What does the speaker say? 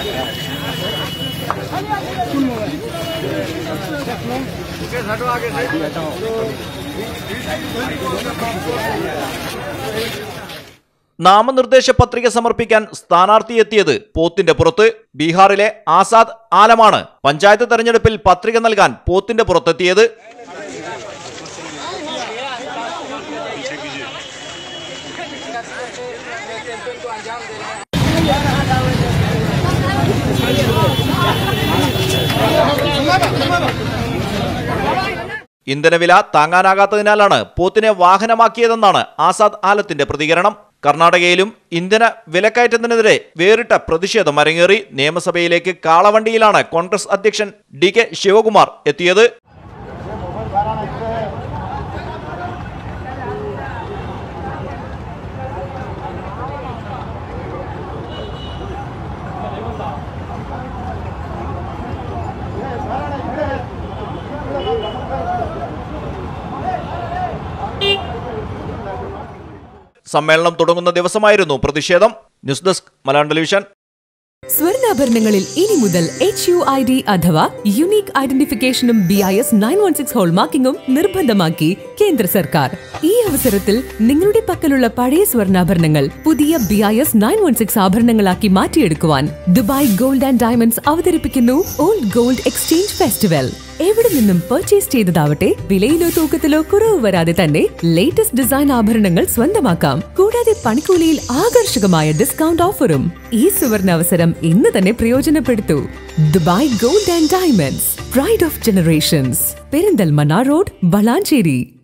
നാമനിർദ്ദേശ പത്രിക സമർപ്പിക്കാൻ സ്ഥാനാർത്ഥിയെത്തിയത് പോത്തിന്റെ പുറത്ത് ബീഹാറിലെ ആസാദ് ആലമാണ് പഞ്ചായത്ത് തെരഞ്ഞെടുപ്പിൽ പത്രിക നൽകാൻ പോത്തിന്റെ പുറത്തെത്തിയത് ഇന്ധനവില താങ്ങാനാകാത്തതിനാലാണ് പോത്തിനെ വാഹനമാക്കിയതെന്നാണ് ആസാദ് ആലത്തിന്റെ പ്രതികരണം കർണാടകയിലും ഇന്ധന വിലക്കയറ്റത്തിനെതിരെ വേറിട്ട പ്രതിഷേധം അരങ്ങേറി നിയമസഭയിലേക്ക് കാളവണ്ടിയിലാണ് കോൺഗ്രസ് അധ്യക്ഷൻ ഡി കെ ശിവകുമാർ എത്തിയത് സമ്മേളനം തുടങ്ങുന്ന ദിവസമായിരുന്നു പ്രതിഷേധം ന്യൂസ് ഡെസ്ക് മലയാളം ടെലിവിഷൻ സ്വർണ്ണാഭരണങ്ങളിൽ ഇനി മുതൽ എച്ച് യു ഐ ഡി അഥവാ യുണീക് ഐഡന്റിഫിക്കേഷനും B I S nine one six ഹോൾമാർക്കിംഗും നിർബന്ധമാക്കി കേന്ദ്ര സർക്കാർ ഈ അവസരത്തിൽ നിങ്ങളുടെ പക്കലുള്ള പഴയ സ്വർണ്ണാഭരണങ്ങൾ പുതിയ B I S nine one six ആഭരണങ്ങളാക്കി മാറ്റിയെടുക്കുവാൻ ദുബായ് ഗോൾഡ് ആൻഡ് ഡയമണ്ട്സ് അവതരിപ്പിക്കുന്നു ഓൾഡ് ഗോൾഡ് എക്സ്ചേഞ്ച് ഫെസ്റ്റിവൽ എവിടെ നിന്നും പർച്ചേസ് ചെയ്തതാവട്ടെ വിലയിലോ തൂക്കത്തിലോ കുറവ് വരാതെ തന്നെ ലേറ്റസ്റ്റ് ഡിസൈൻ ആഭരണങ്ങൾ സ്വന്തമാക്കാം കൂടാതെ പണിക്കൂലിയിൽ ആകർഷകമായ ഡിസ്കൗണ്ട് ഓഫറും ഈ സുവർണ അവസരം ഇന്ന് തന്നെ പ്രയോജനപ്പെടുത്തൂ Dubai gold and diamonds pride of generations Perinthalmanna road Valanchery